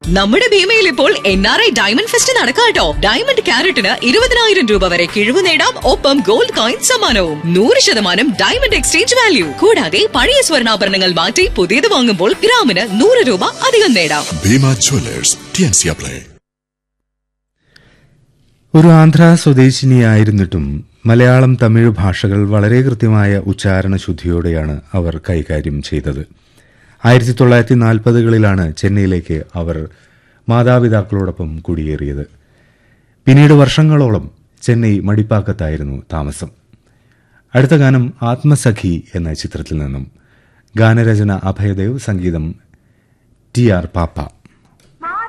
നമ്മുടെ ഭീമയിൽ ഇപ്പോൾ N R I diamond fest നടക്കാട്ടോ ഡയമണ്ട് ക്യാരറ്റിന് ഇരുപതിനായിരം രൂപ വരെ കിഴിവ് നേടാം ഒപ്പം ഗോൾഡ് കോയിൻ സമ്മാനവും നൂറ് ശതമാനം ഡയമണ്ട് എക്സ്ചേഞ്ച് വാല്യൂ കൂടാതെ പഴയ സ്വർണ്ണാഭരണങ്ങൾ മാറ്റി പുതിയത് വാങ്ങുമ്പോൾ ഗ്രാമിന് നൂറ് രൂപ അധികം നേടാം ഭീമ ജ്വല്ലേഴ്സ് ടിയൻസിയ പ്ലേ ഒരു ആന്ധ്ര സ്വദേശിനിയായിരുന്നിട്ടും മലയാളം തമിഴ് ഭാഷകൾ വളരെ കൃത്യമായ ഉച്ചാരണ ശുദ്ധിയോടെയാണ് അവർ കൈകാര്യം ചെയ്തത് ആയിരത്തി തൊള്ളായിരത്തി നാൽപ്പതുകളിലാണ് ചെന്നൈയിലേക്ക് അവർ മാതാപിതാക്കളോടൊപ്പം കുടിയേറിയത് പിന്നീട് വർഷങ്ങളോളം ചെന്നൈ മടിപ്പാക്കത്തായിരുന്നു താമസം അടുത്ത ഗാനം ആത്മസഖി എന്ന ചിത്രത്തിൽ നിന്നും ഗാനരചന അഭയദേവ് സംഗീതം ടി ആർ പാപ്പ